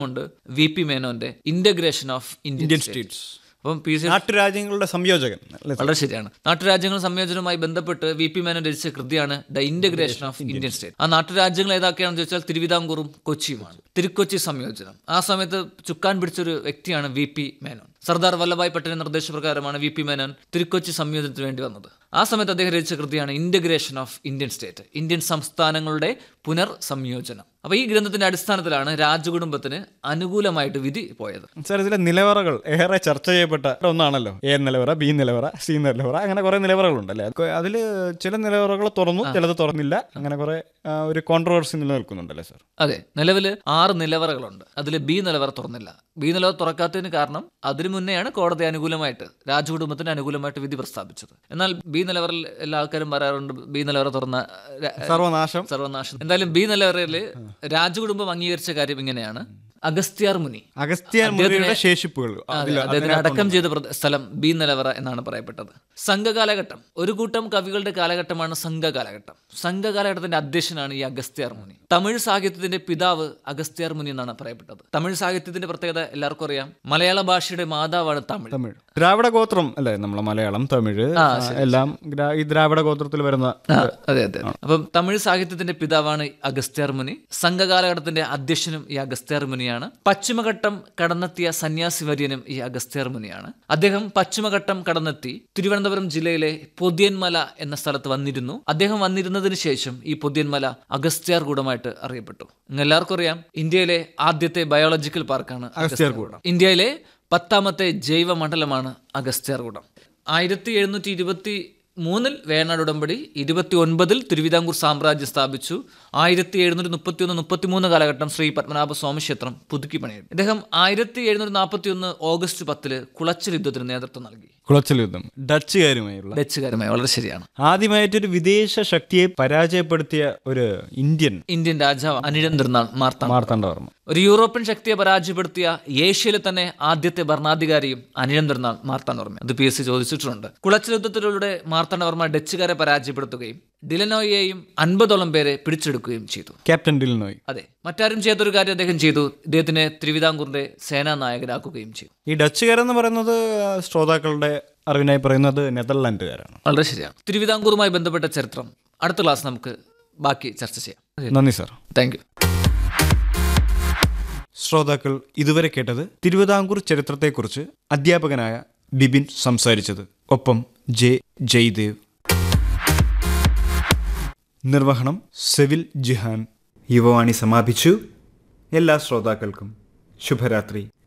ഉണ്ട് V P മേനോന്റെ integration of Indian Indian states states അപ്പം പി സി നാട്ടുരാജ്യങ്ങളുടെ സംയോജകൻ അല്ലേ വളരെ ശരിയാണ് നാട്ടുരാജ്യങ്ങൾ സംയോജനവുമായി ബന്ധപ്പെട്ട് വി പി മേനോൻ രചിച്ച കൃതിയാണ് the integration of Indian state ആ നാട്ടുരാജ്യങ്ങൾ ഏതൊക്കെയാണെന്ന് ചോദിച്ചാൽ തിരുവിതാംകൂറും കൊച്ചിയുമാണ് തിരുക്കൊച്ചി സംയോജനം ആ സമയത്ത് ചുക്കാൻ പിടിച്ചൊരു വ്യക്തിയാണ് വി പി മേനോൻ സർദാർ വല്ലഭായ് പട്ടേലിന്റെ നിർദ്ദേശപ്രകാരമാണ് വി പി മേനോൻ തിരുക്കൊച്ചി സംയോജനത്തിന് വേണ്ടി വന്നത് ആ സമയത്ത് അദ്ദേഹം രചിച്ച കൃതിയാണ് integration of Indian state Indian സംസ്ഥാനങ്ങളുടെ പുനർ സംയോജനം അപ്പൊ ഈ ഗ്രന്ഥത്തിന്റെ അടിസ്ഥാനത്തിലാണ് രാജകുടുംബത്തിന് അനുകൂലമായിട്ട് വിധി പോയത് സാർ ഇതിലെ നിലവറകൾ ഏറെ ചർച്ച ചെയ്യപ്പെട്ട ഒന്നാണല്ലോ എ നിലവറ ബി നിലവറ സി നിലവറ അങ്ങനെ കുറെ നിലവറകളുണ്ട് അല്ലേ അതിൽ ചില നിലവറകൾ തുറന്നു ചിലത് തുറന്നില്ല അങ്ങനെ കുറെ ആ, ഒരു കോൺട്രവേഴ്സി നിലനിൽക്കുന്നുണ്ടല്ലേ സാർ അതെ നിലവിൽ ആറ് നിലവറകളുണ്ട് അതിൽ ബി നിലവറ തുറന്നില്ല ബി നിലവറ തുറക്കാത്തതിന് കാരണം അതിനു മുന്നെയാണ് കോടതി അനുകൂലമായിട്ട് രാജകുടുംബത്തിന് അനുകൂലമായിട്ട് വിധി പ്രസ്താവിച്ചത് എന്നാൽ ബി നിലവറിൽ എല്ലാ ആൾക്കാരും പറയാറുണ്ട് ബി നിലവറ തുറന്ന ര- സർവനാശം സർവനാശം എന്തായാലും ബി നിലവറയിൽ രാജകുടുംബം അംഗീകരിച്ച കാര്യം ഇങ്ങനെയാണ് അഗസ്ത്യാർ മുനി അഗസ്ത്യ മുനിയുടെ ശേഷിപ്പുകൾ അതെ, അതിൽ അദ്ദേഹത്തിന് അടക്കം ചെയ്ത പ്രദ- സ്ഥലം ബി നിലവറ എന്നാണ് പറയപ്പെട്ടത് സംഘകാലഘട്ടം ഒരു കൂട്ടം കവികളുടെ കാലഘട്ടമാണ് സംഘകാലഘട്ടം സംഘകാലഘട്ടത്തിന്റെ അധ്യക്ഷനാണ് ഈ അഗസ്ത്യാർ മുനി തമിഴ് സാഹിത്യത്തിന്റെ പിതാവ് അഗസ്ത്യാർ മുനി എന്നാണ് പറയപ്പെട്ടത് തമിഴ് സാഹിത്യത്തിന്റെ പ്രത്യേകത എല്ലാവർക്കും അറിയാം മലയാള ഭാഷയുടെ മാതാവാണ് തമിഴ് തമിഴ് ദ്രാവിഡ ഗോത്രം അല്ലേ നമ്മളെ മലയാളം തമിഴ് ആ, എല്ലാം ഗ്രാ- ഈ ദ്രാവിഡ ഗോത്രത്തിൽ വരുന്ന ആ, അതെ അതെ അപ്പം തമിഴ് സാഹിത്യത്തിന്റെ പിതാവാണ് അഗസ്ത്യാർ മുനി സംഘകാലഘട്ടത്തിന്റെ അധ്യക്ഷനും ഈ അഗസ്ത്യാർ മുനിയാണ് പശ്ചിമഘട്ടം കടന്നെത്തിയ സന്യാസി വര്യനും ഈ അഗസ്ത്യാർ മുനിയാണ് അദ്ദേഹം പശ്ചിമഘട്ടം കടന്നെത്തി തിരുവനന്തപുരം ജില്ലയിലെ പൊതിയന്മല എന്ന സ്ഥലത്ത് വന്നിരുന്നു അദ്ദേഹം വന്നിരുന്നതിന് ശേഷം ഈ പൊതിയന്മല അഗസ്ത്യാർ കൂടമായിട്ട് അറിയപ്പെട്ടു ഇങ്ങ് എല്ലാവർക്കും അറിയാം ഇന്ത്യയിലെ ആദ്യത്തെ ബയോളജിക്കൽ പാർക്കാണ് അഗസ്ത്യാർകൂടം. ഇന്ത്യയിലെ പത്താമത്തെ ജൈവ മണ്ഡലമാണ് അഗസ്ത്യാർകൂടം ആയിരത്തി എഴുന്നൂറ്റി ഇരുപത്തി മൂന്നിൽ വേണാട് ഉടമ്പടി ഇരുപത്തി ഒൻപതിൽ തിരുവിതാംകൂർ സാമ്രാജ്യം സ്ഥാപിച്ചു ആയിരത്തി എഴുന്നൂറ്റി മുപ്പത്തി ഒന്ന് മുപ്പത്തി മൂന്ന് കാലഘട്ടം ശ്രീ പത്മനാഭ സ്വാമി ക്ഷേത്രം പുതുക്കി പണിയും ഇദ്ദേഹം ആയിരത്തി എഴുന്നൂറ്റി നാൽപ്പത്തി ഒന്ന് ഓഗസ്റ്റ് പത്തില് കുളച്ചൽ യുദ്ധത്തിന് നേതൃത്വം നൽകി കുളച്ചൽ യുദ്ധം ഡച്ചുകാരുമായുള്ള ഡച്ചുകാരുമായി വളരെ ശരിയാണ് ആദ്യമായിട്ടൊരു വിദേശ ശക്തിയെ പരാജയപ്പെടുത്തിയ ഒരു ഇന്ത്യൻ ഇന്ത്യൻ രാജാവ് അനിഴം തിരുനാൾ മാർത്താണ്ഡ മാർത്താണ്ഡവർമ്മ ഒരു യൂറോപ്യൻ ശക്തിയെ പരാജയപ്പെടുത്തിയ ഏഷ്യയിലെ തന്നെ ആദ്യത്തെ ഭരണാധികാരിയും അനിഴന്തിരുന്നാൾ മാർത്താണ്ഡവർമ്മ അത് പി എസ് സി ചോദിച്ചിട്ടുണ്ട് കുളച്ചൽ യുദ്ധത്തിലൂടെ മാർത്താണ്ഡവർമ്മ ഡച്ചുകാരെ പരാജയപ്പെടുത്തുകയും ഡിലനോയെയും അൻപതോളം പേരെ പിടിച്ചെടുക്കുകയും ചെയ്തു ക്യാപ്റ്റൻ ഡിൽനോയ് അതെ മറ്റാരും ചെയ്യാത്തൊരു കാര്യം അദ്ദേഹം ചെയ്തു ഇദ്ദേഹത്തിനെ തിരുവിതാംകൂറിന്റെ സേനാ നായകനാക്കുകയും ചെയ്തു ഈ ഡച്ചുകാരെന്ന് പറയുന്നത് ശ്രോതാക്കളുടെ അറിവിനായി പറയുന്നത് നെതർലാൻഡുകാരാണ് വളരെ ശരിയാണ് തിരുവിതാംകൂറുമായി ബന്ധപ്പെട്ട ചരിത്രം അടുത്ത ക്ലാസ് നമുക്ക് ബാക്കി ചർച്ച ചെയ്യാം നന്ദി സാർ താങ്ക് യു ശ്രോതാക്കൾ ഇതുവരെ കേട്ടത് തിരുവിതാംകൂർ ചരിത്രത്തെക്കുറിച്ച് അധ്യാപകനായ ബിബിൻ സംസാരിച്ചത് ഒപ്പം ജെ ജയ്ദേവ് നിർവഹണം സെവിൽ ജിഹാൻ യുവവാണി സമാപിച്ചു എല്ലാ ശ്രോതാക്കൾക്കും ശുഭരാത്രി